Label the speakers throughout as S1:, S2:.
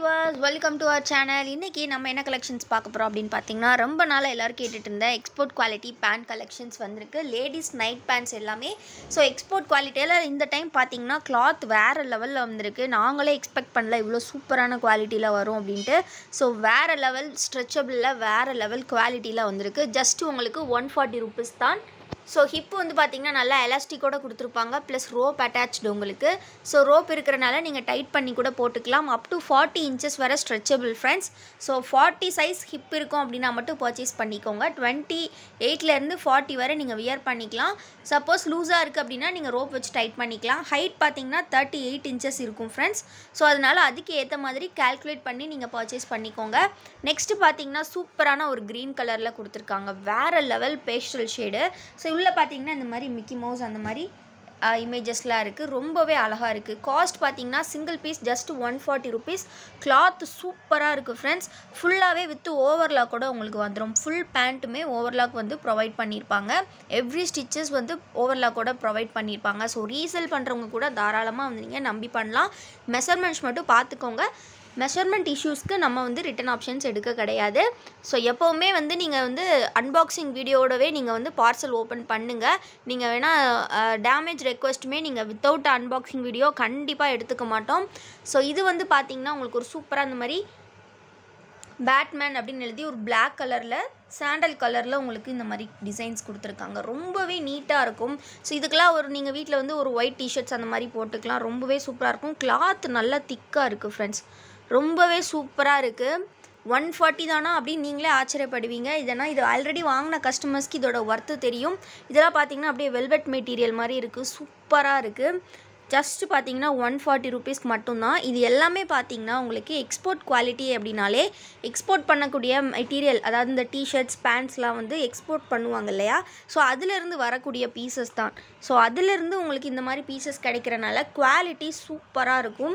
S1: viewers welcome to our channel இன்றைக்கி நம்ம என்ன கலெக்ஷன்ஸ் பார்க்க போகிறோம் அப்படின்னு பார்த்தீங்கன்னா ரொம்ப நாளாக எல்லோரும் கேட்டுட்டு இருந்த எக்ஸ்போர்ட் குவாலிட்டி பேண்ட் கலெக்ஷன்ஸ் வந்திருக்கு லேடிஸ் நைட் பேண்ட்ஸ் எல்லாமே ஸோ எக்ஸ்போர்ட் குவாலிட்டியில் இந்த டைம் பார்த்தீங்கன்னா கிளாத் வேறு லெவலில் வந்திருக்கு நாங்களே எக்ஸ்பெக்ட் பண்ணல இவ்வளோ சூப்பரான குவாலிட்டியில் வரும் அப்படின்ட்டு ஸோ வேறு லெவல் ஸ்ட்ரெச்சபிளில் வேறு லெவல் குவாலிட்டியில் வந்திருக்கு ஜஸ்ட் உங்களுக்கு ஒன் ஃபார்ட்டி ருபீஸ் தான் ஸோ ஹிப் வந்து பார்த்தீங்கன்னா நல்லா எலாஸ்டிக்கோட கொடுத்துருப்பாங்க ப்ளஸ் ரோப் அட்டாச்டு உங்களுக்கு ஸோ ரோப் இருக்கிறனால நீங்கள் டைட் பண்ணி கூட போட்டுக்கலாம் அப் டு ஃபார்ட்டி இன்ச்சஸ் வர stretchable friends so forty size hip இருக்கும் அப்படின்னா மட்டும் பர்ச்சேஸ் பண்ணிக்கோங்க டுவெண்ட்டி எயிட்லேருந்து ஃபார்ட்டி வரை நீங்கள் வியர் பண்ணிக்கலாம் சப்போஸ் லூஸாக இருக்குது அப்படின்னா நீங்கள் ரோப் வச்சு டைட் பண்ணிக்கலாம் ஹைட் பார்த்தீங்கன்னா தேர்ட்டி எயிட் இன்ச்சஸ் இருக்கும் ஃப்ரெண்ட்ஸ் ஸோ அதனால் அதுக்கு ஏற்ற மாதிரி கால்குலேட் பண்ணி நீங்கள் பர்ச்சேஸ் பண்ணிக்கோங்க நெக்ஸ்ட்டு பார்த்தீங்கன்னா சூப்பரான ஒரு க்ரீன் கலரில் கொடுத்துருக்காங்க வேறு லெவல் பேஸ்டல் ஷேடு ஸோ உள்ளே பார்த்தீங்கன்னா இந்த மாதிரி மிக்கி மவுஸ் அந்த மாதிரி இமேஜஸ்லாம் இருக்குது ரொம்பவே அழகாக இருக்குது காஸ்ட் பார்த்தீங்கன்னா single piece just one forty rupees cloth சூப்பராக இருக்குது ஃப்ரெண்ட்ஸ் ஃபுல்லாகவே வித் ஓவர்லாக் கூட உங்களுக்கு வந்துடும் ஃபுல் பேண்ட்டுமே ஓவர்லாக் வந்து ப்ரொவைட் பண்ணியிருப்பாங்க எவ்ரி ஸ்டிச்சஸ் வந்து ஓவர்லாக்கோட ப்ரொவைட் பண்ணியிருப்பாங்க ஸோ ரீசேல் பண்ணுறவங்க கூட தாராளமாக வந்து நீங்கள் நம்பி பண்ணலாம் மெஷர்மெண்ட்ஸ் மட்டும் பார்த்துக்கோங்க மெஷர்மெண்ட் இஷ்யூஸ்க்கு நம்ம வந்து ரிட்டன் ஆப்ஷன்ஸ் எடுக்க கிடையாது ஸோ எப்போவுமே வந்து நீங்கள் வந்து அன்பாக்சிங் வீடியோடவே நீங்கள் வந்து பார்சல் ஓப்பன் பண்ணுங்கள் நீங்கள் வேணால் டேமேஜ் ரெக்வஸ்ட்டுமே நீங்கள் வித்தவுட் அன்பாக்சிங் வீடியோ கண்டிப்பாக எடுத்துக்க மாட்டோம் ஸோ இது வந்து பார்த்திங்கன்னா உங்களுக்கு ஒரு சூப்பராக அந்த மாதிரி பேட்மேன் அப்படின்னு எழுதி ஒரு பிளாக் கலரில் சாண்டல் கலரில் உங்களுக்கு இந்த மாதிரி டிசைன்ஸ் கொடுத்துருக்காங்க ரொம்பவே நீட்டாக இருக்கும் ஸோ இதுக்கெல்லாம் ஒரு நீங்கள் வீட்டில் வந்து ஒரு ஒயிட் டிஷர்ட்ஸ் அந்த மாதிரி போட்டுக்கலாம் ரொம்பவே சூப்பராக இருக்கும் கிளாத் நல்லா திக்காக இருக்குது ஃப்ரெண்ட்ஸ் ரொம்பவே சூப்பராக இருக்குது ஒன் ஃபார்ட்டி தானா அப்படின்னு நீங்களே ஆச்சரியப்படுவீங்க இதனால் இது ஆல்ரெடி வாங்கின கஸ்டமர்ஸ்க்கு இதோட ஒர்த்து தெரியும் இதெல்லாம் பார்த்தீங்கன்னா அப்படியே வெல்வெட் மெட்டீரியல் மாதிரி இருக்குது சூப்பராக இருக்குது ஜஸ்ட் பார்த்தீங்கன்னா ஒன் ஃபார்ட்டி ருபீஸ்க்கு மட்டும்தான் இது எல்லாமே பார்த்தீங்கன்னா உங்களுக்கு எக்ஸ்போர்ட் குவாலிட்டி அப்படின்னாலே எக்ஸ்போர்ட் பண்ணக்கூடிய மெட்டீரியல் அதாவது இந்த டிஷர்ட்ஸ் பேண்ட்ஸ்லாம் வந்து எக்ஸ்போர்ட் பண்ணுவாங்க இல்லையா ஸோ அதிலிருந்து வரக்கூடிய பீசஸ் தான் ஸோ அதிலிருந்து உங்களுக்கு இந்த மாதிரி பீசஸ் கிடைக்கிறனால குவாலிட்டி சூப்பராக இருக்கும்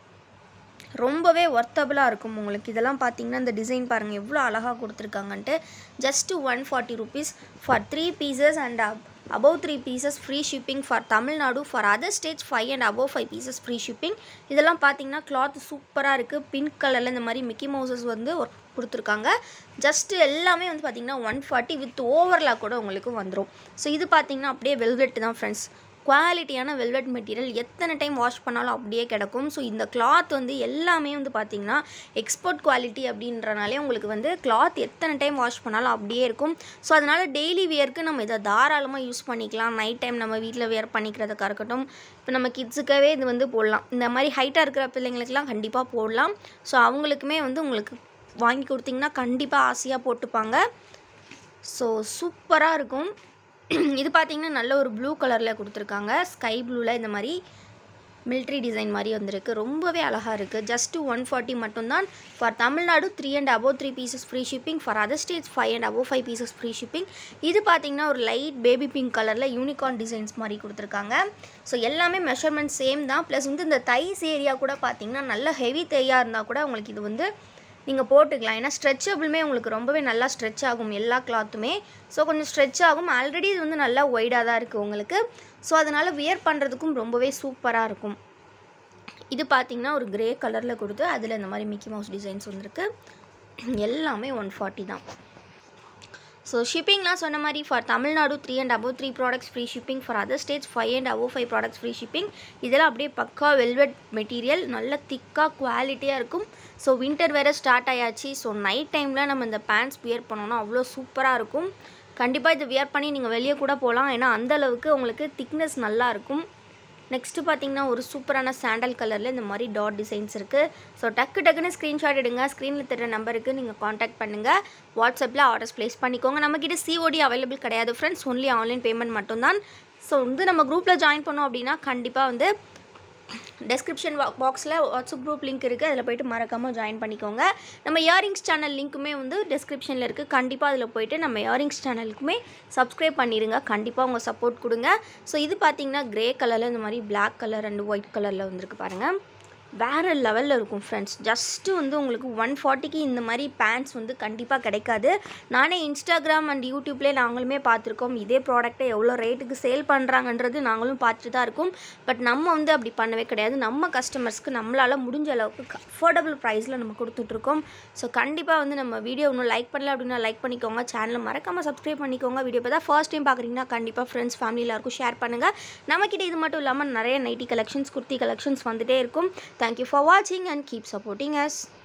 S1: ரொம்பவே ஒர்த்தபுளாக இருக்கும் உங்களுக்கு இதெல்லாம் பார்த்தீங்கன்னா இந்த டிசைன் பாருங்கள் எவ்வளோ அழகாக கொடுத்துருக்காங்கன்ட்டு just one forty rupees for three pieces and above three pieces free shipping for Tamil Nadu for other states five and above five pieces free shipping இதெல்லாம் பார்த்தீங்கன்னா கிளாத் சூப்பராக இருக்குது பிங்க் கலரில் இந்த மாதிரி மிக்கி மவுசஸ் வந்து ஒர்க் கொடுத்துருக்காங்க ஜஸ்ட்டு எல்லாமே வந்து பார்த்திங்கன்னா ஒன் ஃபார்ட்டி வித் ஓவர்லாக் கூட உங்களுக்கு வந்துடும் ஸோ இது பார்த்திங்கன்னா அப்படியே வெல்வெட் தான் ஃப்ரெண்ட்ஸ் குவாலிட்டியான வெல்வெட் மெட்டீரியல் எத்தனை டைம் வாஷ் பண்ணாலும் அப்படியே கிடக்கும் ஸோ இந்த கிளாத் வந்து எல்லாமே வந்து பார்த்திங்கன்னா எக்ஸ்போர்ட் குவாலிட்டி அப்படின்றனாலே உங்களுக்கு வந்து கிளாத் எத்தனை டைம் வாஷ் பண்ணாலும் அப்படியே இருக்கும் ஸோ அதனால் டெய்லி வியர்க்கு நம்ம இதை தாராளமாக யூஸ் பண்ணிக்கலாம் நைட் டைம் நம்ம வீட்டில் வியர் பண்ணிக்கிறதுக்காக இருக்கட்டும் இப்போ நம்ம கிட்ஸுக்காகவே இது வந்து போடலாம் இந்த மாதிரி ஹைட்டாக இருக்கிற பிள்ளைங்களுக்கெல்லாம் கண்டிப்பாக போடலாம் ஸோ அவங்களுக்குமே வந்து உங்களுக்கு வாங்கி கொடுத்தீங்கன்னா கண்டிப்பாக ஆசையாக போட்டுப்பாங்க ஸோ சூப்பராக இருக்கும் இது பார்த்திங்கன்னா நல்ல ஒரு ப்ளூ கலரில் கொடுத்துருக்காங்க ஸ்கை ப்ளூவில் இந்த மாதிரி மில்ட்ரி டிசைன் மாதிரி வந்திருக்கு ரொம்பவே அழகாக இருக்குது ஜஸ்ட்டு ஒன் ஃபார்ட்டி மட்டும்தான் for Tamil Nadu three and above three pieces free shipping for other states five and above five pieces free shipping இது பார்த்திங்கன்னா ஒரு லைட் பேபி பிங்க் கலரில் யூனிகார்ன் டிசைன்ஸ் மாதிரி கொடுத்துருக்காங்க ஸோ எல்லாமே மெஷர்மெண்ட் சேம் தான் ப்ளஸ் வந்து இந்த தைஸ் ஏரியா கூட பார்த்திங்கன்னா நல்ல ஹெவி தையாக இருந்தால் கூட உங்களுக்கு இது வந்து நீங்கள் போட்டுக்கலாம் ஏன்னா ஸ்ட்ரெச்சபிளுமே உங்களுக்கு ரொம்பவே நல்லா ஸ்ட்ரெச் ஆகும் எல்லா கிளாத்துமே ஸோ கொஞ்சம் ஸ்ட்ரெச் ஆகும் ஆல்ரெடி இது வந்து நல்லா ஒய்டாக தான் இருக்குது உங்களுக்கு ஸோ அதனால் வியர் பண்ணுறதுக்கும் ரொம்பவே சூப்பராக இருக்கும் இது பார்த்திங்கன்னா ஒரு கிரே கலரில் கொடுத்து அதில் இந்த மாதிரி மிக்கி மவுஸ் டிசைன்ஸ் வந்திருக்கு எல்லாமே ஒன் ஃபார்ட்டி தான் ஸோ ஷிப்பிங்லாம் சொன்ன மாதிரி for Tamil Nadu three and above three products free shipping for other states five and above five products free shipping இதெல்லாம் அப்படியே பக்கா வெல்வெட் மெட்டீரியல் நல்ல திக்காக குவாலிட்டியாக இருக்கும் ஸோ வின்டர் வேறு ஸ்டார்ட் ஆயாச்சு ஸோ நைட் டைமில் நம்ம இந்த பேண்ட்ஸ் வியர் பண்ணோன்னா அவ்வளோ சூப்பராக இருக்கும் கண்டிப்பாக இதை வியர் பண்ணி நீங்கள் வெளியே கூட போகலாம் ஏன்னா அந்தளவுக்கு உங்களுக்கு திக்னஸ் நல்லா இருக்கும் நெக்ஸ்ட்டு பார்த்தீங்கன்னா ஒரு சூப்பரான சாண்டல் கலரில் இந்த மாதிரி டாட் டிசைன்ஸ் இருக்குது ஸோ டக்கு டக்குன்னு ஸ்க்ரீன்ஷாட் எடுங்க ஸ்க்ரீனில் தர நம்பருக்கு நீங்கள் காண்டாக்ட் பண்ணுங்கள் வாட்ஸ்அப்பில் ஆர்டர்ஸ் ப்ளேஸ் பண்ணிக்கோங்க நம்மக்கிட்ட சிஓடி அவைலபிள் கிடையாது ஃப்ரெண்ட்ஸ் ஒன்லி ஆன்லைன் பேமெண்ட் மட்டும்தான் ஸோ வந்து நம்ம குரூப்பில் ஜாயின் பண்ணோம் அப்படின்னா கண்டிப்பாக வந்து டெஸ்கிரிப்ஷன் பாக்ஸில் வாட்ஸ்அப் குரூப் லிங்க் இருக்குது அதில் போய்ட்டு மறக்காமல் ஜாயின் பண்ணிக்கோங்க நம்ம இயரிங்ஸ் சேனல் லிங்க்குமே வந்து டெஸ்கிரிப்ஷனில் இருக்குது கண்டிப்பாக அதில் போய்ட்டு நம்ம இயரிங்ஸ் சேனலுக்குமே சப்ஸ்கிரைப் பண்ணிடுங்க கண்டிப்பாக உங்கள் சப்போர்ட் கொடுங்க ஸோ இது பார்த்தீங்கன்னா க்ரே கலரில் இந்த மாதிரி பிளாக் கலர் அண்ட் ஒயிட் கலரில் வந்திருக்கு பாருங்கள் வேறு லெவலில் இருக்கும் ஃப்ரெண்ட்ஸ் ஜஸ்ட்டு வந்து உங்களுக்கு ஒன் ஃபார்ட்டிக்கு இந்த மாதிரி பேண்ட்ஸ் வந்து கண்டிப்பாக கிடைக்காது நானே இன்ஸ்டாகிராம் அண்ட் யூடியூப்லேயே நாங்களுமே பார்த்துருக்கோம் இதே ப்ராடக்ட்டை எவ்வளோ ரேட்டுக்கு சேல் பண்ணுறாங்கன்றது நாங்களும் பார்த்துட்டு தான் இருக்கோம் பட் நம்ம வந்து அப்படி பண்ணவே கிடையாது நம்ம கஸ்டமர்ஸ்க்கு நம்மளால் முடிஞ்ச அளவுக்கு அஃபோர்டபுள் ப்ரைஸில் நம்ம கொடுத்துட்ருக்கோம் ஸோ கண்டிப்பாக வந்து நம்ம வீடியோ இன்னும் லைக் பண்ணல அப்படின்னா லைக் பண்ணிக்கோங்க சேனலை மறக்காமல் சப்ஸ்கிரைப் பண்ணிக்கோங்க வீடியோ இப்போ தான் ஃபர்ஸ்ட் டைம் பார்க்குறீங்கன்னா கண்டிப்பாக ஃப்ரெண்ட்ஸ் ஃபேமிலி எல்லாருக்கும் ஷேர் பண்ணுங்கள் நம்மக்கிட்ட இது மட்டும் இல்லாமல் நிறைய நைட்டி கலெக்ஷன்ஸ் குர்த்தி கலெக்ஷன்ஸ் வந்துட்டே இருக்கும் தேங்க்யூ ஃபார் வாட்சிங் அண்ட் கீப் சப்போர்ட்டிங் அஸ்